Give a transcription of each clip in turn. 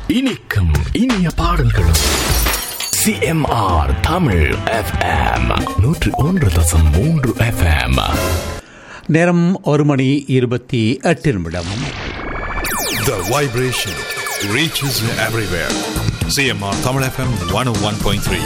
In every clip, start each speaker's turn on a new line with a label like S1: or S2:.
S1: இனிக்கும் இனிய பாடல்களும் சிஎம்ஆர் தமிழ் எஃப்எம் நூற்று ஒன்று தசம் மூன்று எஃப்எம்
S2: நேரம் ஒரு மணி இருபத்தி எட்டு நிமிடம்
S3: The vibration reaches everywhere. CMR Tamil FM 101.3.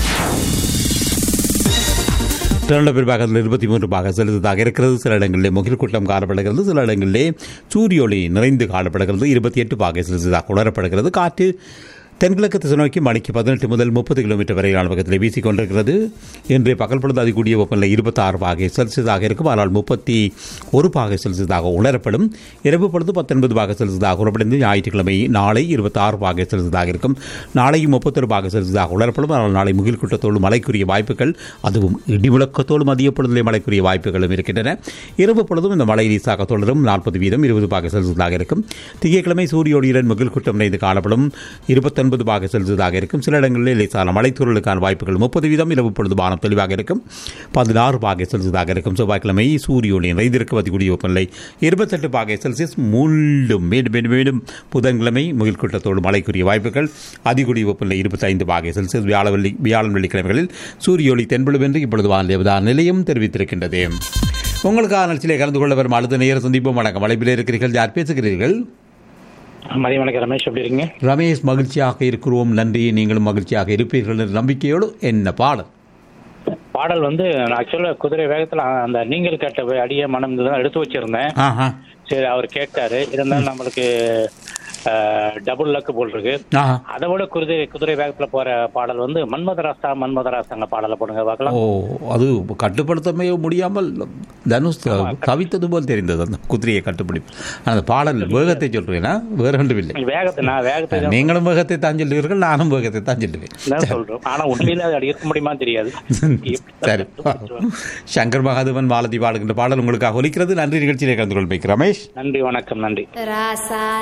S2: திரண்ட பிற்பாகத்தில் இருபத்தி மூன்று பாக செலுத்ததாக இருக்கிறது சில இடங்களிலே முகில் கூட்டம் காணப்படுகிறது சில இடங்களிலே சூரிய ஒளி நிறைந்து காணப்படுகிறது இருபத்தி எட்டு பாகை செலுத்ததாக உணரப்படுகிறது காற்று தென்கிழக்கு திசை நோக்கி மணிக்கு பதினெட்டு முதல் முப்பது கிலோமீட்டர் வரையிலான பக்கத்தில் வீசிக் கொண்டிருக்கிறது இன்றைய பகல் பொழுது அதிகூடிய வெப்பநிலை இருபத்தாறு பாகை செல்சியஸாக இருக்கும் ஆனால் முப்பத்தி ஒரு பாகை செல்சியஸாக உணரப்படும் இரவு பொழுது பத்தொன்பது பாகை செல்சியஸாக உணரப்படும் ஞாயிற்றுக்கிழமை நாளை இருபத்தாறு பாகை செல்சியஸாக இருக்கும் நாளையும் முப்பத்தொரு பாகை செல்சியஸாக உணரப்படும் ஆனால் நாளை முகில் கூட்டத்தோடு மழைக்குரிய வாய்ப்புகள் அதுவும் இடிமுழக்கத்தோடு மதிய பொழுதிலே மழைக்குரிய வாய்ப்புகளும் இருக்கின்றன இரவு பொழுதும் இந்த மழை வீசாக தொடரும் நாற்பது வீதம் இருபது பாக செல்சியஸாக இருக்கும் திங்கட்கிழமை சூரிய ஒளியுடன் முகில் கூட்டம் நிறைந்து காணப்படும் இருபத்தொன்பது பாக செல்சியஸாக இருக்கும் சில இடங்களில் லேசான மழைத்தூரலுக்கான வாய்ப்புகள் முப்பது வீதம் இரவு பொழுது வானம் தெளிவாக இருக்கும் பதினாறு பாகை செல்சியஸாக இருக்கும் செவ்வாய்க்கிழமை சூரிய ஒளி நிறைந்திருக்கும் அதிகூடிய வெப்பநிலை இருபத்தெட்டு பாகை செல்சியஸ் மீண்டும் மீண்டும் மீண்டும் மீண்டும் புதன்கிழமை முகில் கூட்டத்தோடு மழைக்குரிய வாய்ப்புகள் அதிகூடிய வெப்பநிலை இருபத்தைந்து பாகை செல்சியஸ் வியாழ வெள்ளி வியாழன் வெள்ளிக்கிழமைகளில் சூரிய ஒளி தென்படும் என்று இப்பொழுது வானிலை அவதான நிலையம் தெரிவித்திருக்கின்றது உங்களுக்கான நிகழ்ச்சியிலே கலந்து கொள்ள வரும் அடுத்த நேர சந்திப்போம் வணக்கம் அழைப்பில் இருக்கிறீர்கள் யார் பேசுகிறீர்கள்
S4: மதிய வணக்கம் ரமேஷ் எப்படி இருக்கீங்க
S2: ரமேஷ் மகிழ்ச்சியாக இருக்கிறோம் நன்றி நீங்களும் மகிழ்ச்சியாக இருப்பீர்கள் என்ற நம்பிக்கையோடு என்ன பாடல்
S4: பாடல் வந்து நான் ஆக்சுவலாக குதிரை வேகத்தில் அந்த நீங்கள் கேட்ட அடிய மனம் தான் எடுத்து வச்சிருந்தேன்
S2: ஆஹா
S4: சரி அவர் கேட்டாரு இருந்தாலும் நம்மளுக்கு டபுள் லக்கு போல் இருக்கு
S2: ஆஹா
S4: அதை விட குதிரை குதிரை வேகத்துல போற பாடல் வந்து மன்மதராசா மன்மதராசாங்க பாடலை போடுங்க பார்க்கலாம்
S2: ஓ அது கட்டுப்படுத்தவே முடியாமல் தனுஷ் தவித்தது போல் தெரிந்தது அந்த குதிரையை கட்டுப்பிடிப்பு அந்த பாடல் வேகத்தை சொல்றேன்னா வேற ஒன்றும் இல்லை
S4: வேகத்தை நான் வேகத்தை தான்
S2: நீங்களும் வேகத்தை தான் சொல்லுவீர்கள் நானும் வேகத்தை தான் சொல்லுவேன்
S4: தான் சொல்றோம் ஆனா உண்மையில அது இருக்க முடியுமா தெரியாது
S2: சரி சங்கர் மகாதேவன் மாலதி பாடுகின்ற பாடல் உங்களுக்காக ஒலிக்கிறது நன்றி நிகழ்ச்சியிலே கலந்து கொள்பேன் ரமேஷ்
S4: நன்றி வணக்கம் நன்றி
S5: ராசா